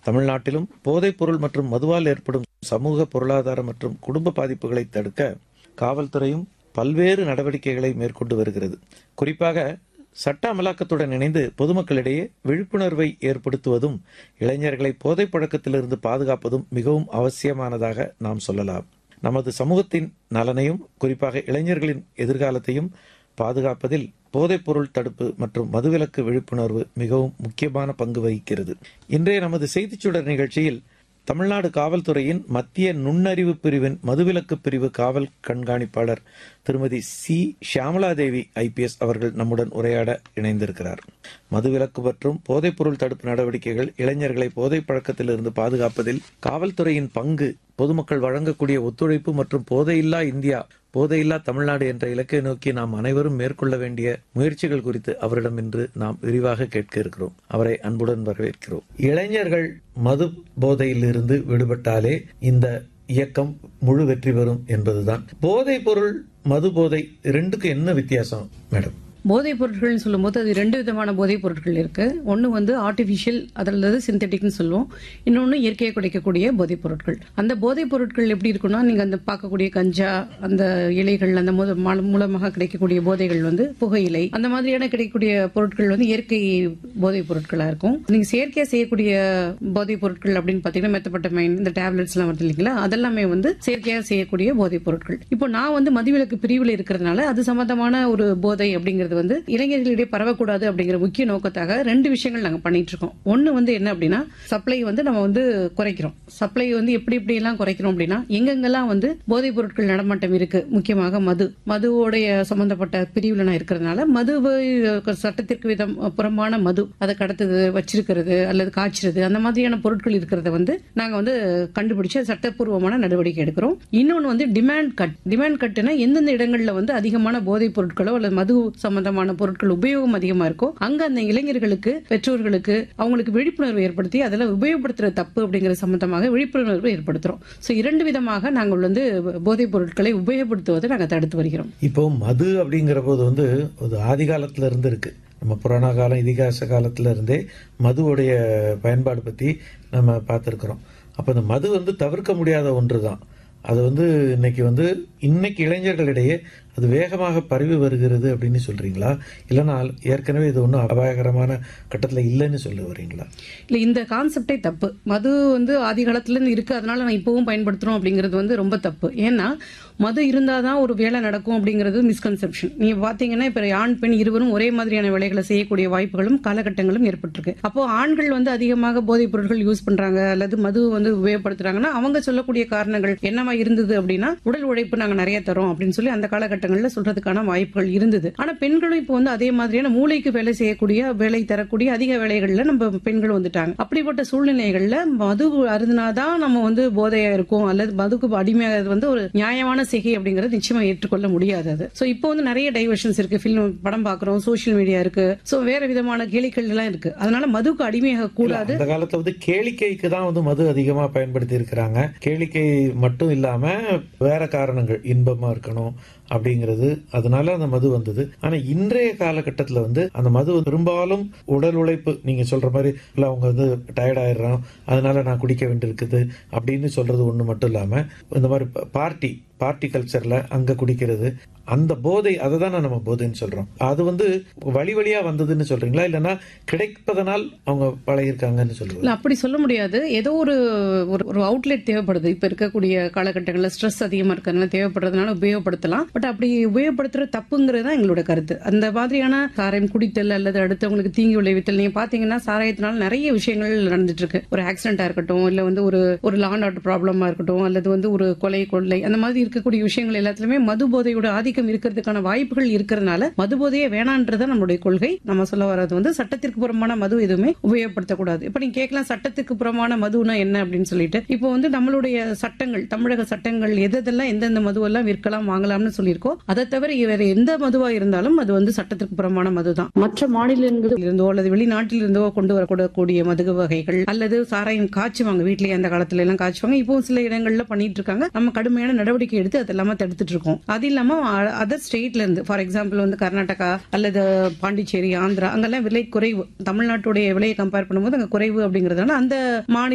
தமிழ்நாட்டிலும் போதைப்பொருள் மற்றும் மதுவால் ஏற்படும் சமூக பொருளாதார மற்றும் குடும்ப பாதிப்புகளை தடுக்க காவல்துறையும் பல்வேறு நடவடிக்கைகளை மேற்கொண்டு வருகிறது குறிப்பாக சட்ட அமலாக்கத்துடன் இணைந்து பொதுமக்களிடையே விழிப்புணர்வை ஏற்படுத்துவதும் இளைஞர்களை போதைப் பழக்கத்திலிருந்து பாதுகாப்பதும் மிகவும் அவசியமானதாக நாம் சொல்லலாம் நமது சமூகத்தின் நலனையும் குறிப்பாக இளைஞர்களின் எதிர்காலத்தையும் பாதுகாப்பதில் போதைப்பொருள் தடுப்பு மற்றும் மதுவிலக்கு விழிப்புணர்வு மிகவும் முக்கியமான பங்கு வகிக்கிறது இன்றைய நமது செய்திச்சுடர் நிகழ்ச்சியில் தமிழ்நாடு காவல்துறையின் மத்திய நுண்ணறிவு பிரிவின் மதுவிலக்கு பிரிவு காவல் கண்காணிப்பாளர் திருமதி சி ஷியாமலாதேவி ஐபிஎஸ் அவர்கள் நம்முடன் உரையாட இணைந்திருக்கிறார் மதுவிலக்கு மற்றும் போதைப்பொருள் தடுப்பு நடவடிக்கைகள் இளைஞர்களை போதைப் பழக்கத்திலிருந்து பாதுகாப்பதில் காவல்துறையின் பங்கு பொதுமக்கள் வழங்கக்கூடிய ஒத்துழைப்பு மற்றும் போதையில்லா இந்தியா போதையில்லா தமிழ்நாடு என்ற இலக்கை நோக்கி நாம் அனைவரும் மேற்கொள்ள வேண்டிய முயற்சிகள் குறித்து அவரிடம் இன்று நாம் விரிவாக கேட்க இருக்கிறோம் அவரை அன்புடன் வரவேற்கிறோம் இளைஞர்கள் மது போதையிலிருந்து விடுபட்டாலே இந்த இயக்கம் முழு வெற்றி பெறும் என்பதுதான் போதைப் பொருள் மது போதை ரெண்டுக்கு என்ன வித்தியாசம் மேடம் போதைப் பொருட்கள்னு சொல்லும்போது அது ரெண்டு விதமான போதைப் பொருட்கள் இருக்கு ஒன்று வந்து ஆர்டிஃபிஷியல் அல்லது சிந்தட்டிக்னு சொல்லுவோம் இன்னொன்று இயற்கையை குடைக்கக்கூடிய போதைப் பொருட்கள் அந்த போதைப் பொருட்கள் எப்படி இருக்குன்னா நீங்க அந்த பார்க்கக்கூடிய கஞ்சா அந்த இலைகள் அந்த மூல- மா- மூலமாக கிடைக்கக்கூடிய போதைகள் வந்து புகையிலை அந்த மாதிரியான கிடைக்கக்கூடிய பொருட்கள் வந்து இயற்கை போதைப் பொருட்களா இருக்கும் நீங்க செயற்கையா செய்யக்கூடிய போதைப் பொருட்கள் அப்படின்னு பாத்தீங்கன்னா மெத்தப்பட்டமைன் இந்த டேப்லெட்ஸ் எல்லாம் வருது இல்லைங்களா அதெல்லாமே வந்து செயற்கையா செய்யக்கூடிய போதைப் பொருட்கள் இப்போ நான் வந்து மதுவிலக்கு பிரிவில் இருக்கிறதுனால அது சம்பந்தமான ஒரு போதை அப்படிங்கிறது வந்து இளைஞர்களிடையே பரவக்கூடாது அப்படிங்கிற முக்கிய நோக்கத்தாக ரெண்டு விஷயங்கள் நாங்க பண்ணிட்டு இருக்கோம் ஒன்னு வந்து என்ன அப்படின்னா சப்ளை வந்து நம்ம வந்து குறைக்கிறோம் சப்ளை வந்து எப்படி எப்படி எல்லாம் குறைக்கிறோம் அப்படின்னா எங்கெங்கெல்லாம் வந்து போதைப் பொருட்கள் நடமாட்டம் இருக்கு முக்கியமாக மது மதுவோடைய சம்பந்தப்பட்ட பிரிவுல நான் இருக்கிறதுனால மதுவை சட்டத்திற்கு விதம் புறம்பான மது அதை கடத்துது வச்சிருக்கிறது அல்லது காய்ச்சிறது அந்த மாதிரியான பொருட்கள் இருக்கிறத வந்து நாங்க வந்து கண்டுபிடிச்சு அது சட்டப்பூர்வமான நடவடிக்கை எடுக்கிறோம் இன்னொன்னு வந்து டிமாண்ட் கட் டிமாண்ட் கட்டுனா எந்தெந்த இடங்கள்ல வந்து அதிகமான போதைப் பொருட்களோ அல்லது மது சம்பந்தமான பொருட்கள் உபயோகம் அதிகமா இருக்கோ அங்க அந்த இளைஞர்களுக்கு பெற்றோர்களுக்கு அவங்களுக்கு விழிப்புணர்வு ஏற்படுத்தி அதில் உபயோகப்படுத்துற தப்பு அப்படிங்கிற சம்பந்தமாக விழிப்புணர்வு ஏற்படுத்துறோம் சோ இரண்டு விதமாக நாங்கள் வந்து போதைப் பொருட்களை உபயோகப்படுத்துவதை நாங்கள் தடுத்து வருகிறோம் இப்போ மது அப்படிங்கிற போது வந்து அது ஆதி காலத்துல இருந்து இருக்கு நம்ம புராண காலம் இதிகாச காலத்துல இருந்தே மதுவுடைய பயன்பாடு பத்தி நம்ம பார்த்துருக்குறோம் அப்போ இந்த மது வந்து தவிர்க்க முடியாத ஒன்று தான் அது வந்து இன்னைக்கு வந்து இன்னைக்கு இளைஞர்களிடையே அது வேகமாக பரவி வருகிறது அப்படின்னு சொல்றீங்களா இல்லைன்னா ஏற்கனவே இது ஒன்றும் அபாயகரமான கட்டத்தில் இல்லைன்னு சொல்ல வரீங்களா இல்ல இந்த கான்செப்டே தப்பு மது வந்து ஆதி காலத்துல இருந்து இருக்கு அதனால நான் இப்பவும் பயன்படுத்துறோம் அப்படிங்கிறது வந்து ரொம்ப தப்பு ஏன்னா மது இருந்தாதான் ஒரு வேலை நடக்கும் அப்படிங்கிறது மிஸ்கன்செப்ஷன் நீங்க பாத்தீங்கன்னா இப்ப ஆண் பெண் இருவரும் ஒரே மாதிரியான வேலைகளை செய்யக்கூடிய வாய்ப்புகளும் காலகட்டங்களும் ஏற்பட்டிருக்கு அப்போ ஆண்கள் வந்து அதிகமாக போதைப் பொருட்கள் யூஸ் பண்றாங்க அல்லது மது வந்து உபயோகப்படுத்துறாங்கன்னா அவங்க சொல்லக்கூடிய காரணங்கள் என்னவா இருந்தது அப்படின்னா உடல் உழைப்பு நாங்க நிறைய தரோம் அப்படின்னு சொல்லி அந்த காலகட்டங்கள்ல சொல்றதுக்கான வாய்ப்புகள் இருந்தது ஆனா பெண்களும் இப்போ வந்து அதே மாதிரியான மூளைக்கு வேலை செய்யக்கூடிய வேலை தரக்கூடிய அதிக வேலைகள்ல நம்ம பெண்கள் வந்துட்டாங்க அப்படிப்பட்ட சூழ்நிலைகள்ல மது அருந்தினாதான் நம்ம வந்து போதையா இருக்கும் அல்லது மதுக்கு அடிமையாகிறது வந்து ஒரு நியாயமான சிகை அப்படிங்கறது நிச்சயமா ஏற்றுக்கொள்ள முடியாது அது சோ இப்போ வந்து நிறைய டைவர்ஷன்ஸ் இருக்கு பிலிம் படம் பாக்குறோம் சோஷியல் மீடியா இருக்கு சோ வேற விதமான கேளிக்கைகள் எல்லாம் இருக்கு அதனால மதுக்கு அடிமையாக கூடாது அந்த காலத்துல வந்து கேளிக்கைக்கு தான் வந்து மது அதிகமா பயன்படுத்தி இருக்கிறாங்க கேளிக்கை மட்டும் இல்லாம வேற காரணங்கள் இன்பமா இருக்கணும் அப்படிங்கிறது அதனால அந்த மது வந்தது ஆனா இன்றைய காலகட்டத்துல வந்து அந்த மது பெரும்பாலும் உடல் உழைப்பு நீங்க சொல்ற மாதிரி இல்ல அவங்க வந்து டயர்ட் ஆயிடுறோம் அதனால நான் குடிக்க வேண்டியிருக்குது அப்படின்னு சொல்றது ஒண்ணு மட்டும் இல்லாம இந்த மாதிரி பார்ட்டி பார்ட்டி கல்ச்சர்ல அங்க குடிக்கிறது அந்த போதை அதை தான் நம்ம போதைன்னு சொல்றோம் அது வந்து வழி வழியா வந்ததுன்னு சொல்றீங்களா இல்லைன்னா கிடைப்பதனால் அவங்க பழகிருக்காங்கன்னு சொல்றீங்களா இல்ல அப்படி சொல்ல முடியாது ஏதோ ஒரு ஒரு- ஒரு அவுட்லெட் தேவைப்படுது இப்ப இருக்கக்கூடிய காலகட்டங்களில் ஸ்ட்ரெஸ் அதிகமா இருக்கிறதுனால தேவைப்படுறதுனால உபயோகப்படுத்தலாம் பட் அப்படி உபயோகப்படுத்துற தப்புங்கிறது தான் எங்களோட கருத்து அந்த மாதிரியான சாராயம் குடித்தல் அல்லது அடுத்தவங்களுக்கு தீங்கி விளைவித்தல் நீங்க பாத்தீங்கன்னா சாராயத்தினால நிறைய விஷயங்கள் நடந்துட்டு இருக்கு ஒரு ஆக்சிடென்டா இருக்கட்டும் இல்ல வந்து ஒரு ஒரு லாண்ட் ஆர்டர் ப்ராப்ளமா இருக்கட்டும் அல்லது வந்து ஒரு கொலை கொள்ளை அந்த மாதிரி இருக்கக்கூடிய விஷயங்கள் எல்லாத்துலயுமே மது போதையோட ஆதிக்கம் இருக்கிறதுக்கான வாய்ப்புகள் இருக்கிறதுனால மது போதையே வேணான்றத நம்மளுடைய கொள்கை நம்ம சொல்ல வர்றது வந்து சட்டத்திற்கு புறம்பான மது எதுவுமே உபயோகப்படுத்தக்கூடாது இப்ப நீங்க கேட்கலாம் சட்டத்துக்கு புறமான மதுனா என்ன அப்படின்னு சொல்லிட்டு இப்போ வந்து நம்மளுடைய சட்டங்கள் தமிழக சட்டங்கள் எதெல்லாம் எந்தெந்த மதுவெல்லாம் விற்கலாம் வாங்கலாம்னு சொல்லியிருக்கோ அதை தவிர வேற எந்த மதுவா இருந்தாலும் அது வந்து சட்டத்திற்கு புறமான மதுதான் மற்ற மாநிலங்களில் இருந்தோ அல்லது வெளிநாட்டில் இருந்தோ கொண்டு வரக்கூடக்கூடிய மது வகைகள் அல்லது சாராயம் காய்ச்சுவாங்க வீட்லயே அந்த காலத்துல எல்லாம் காய்ச்சுவாங்க இப்போ சில இடங்கள்ல பண்ணிட்டு இருக்காங்க நம்ம கடுமையான நடவடிக்கை எடுத்து அதெல்லாம தடுத்துட்டு இருக்கோம் அது இல்லாம அதர் ஸ்டேட்ல இருந்து ஃபார் எக்ஸாம்பிள் வந்து கர்நாடகா அல்லது பாண்டிச்சேரி ஆந்திரா அங்கெல்லாம் விலை குறைவு தமிழ்நாட்டுடைய விலையை கம்பேர் பண்ணும்போது அங்க குறைவு அப்படிங்கறதுனால அந்த மாநில